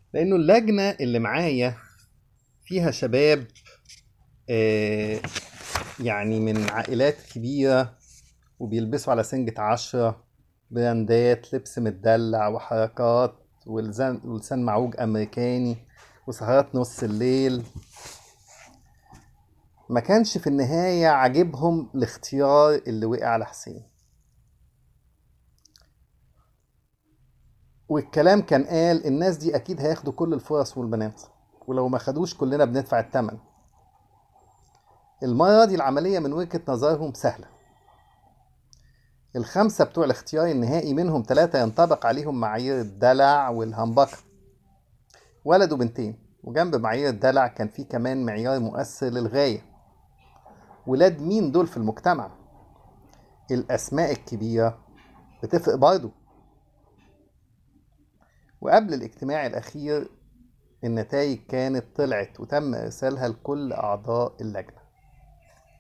لانه اللجنه اللي معايا فيها شباب آه، يعني من عائلات كبيره وبيلبسوا على سنجة عشرة براندات لبس متدلع وحركات ولسان ولسان معوج أمريكاني وسهرات نص الليل ما كانش في النهاية عاجبهم الاختيار اللي وقع على حسين والكلام كان قال الناس دي أكيد هياخدوا كل الفرص والبنات ولو ما خدوش كلنا بندفع الثمن المرة دي العملية من وجهة نظرهم سهلة الخمسة بتوع الاختيار النهائي منهم ثلاثة ينطبق عليهم معايير الدلع والهمبكة ولد وبنتين وجنب معايير الدلع كان في كمان معيار مؤثر للغاية ولاد مين دول في المجتمع الأسماء الكبيرة بتفرق برضه وقبل الاجتماع الأخير النتائج كانت طلعت وتم إرسالها لكل أعضاء اللجنة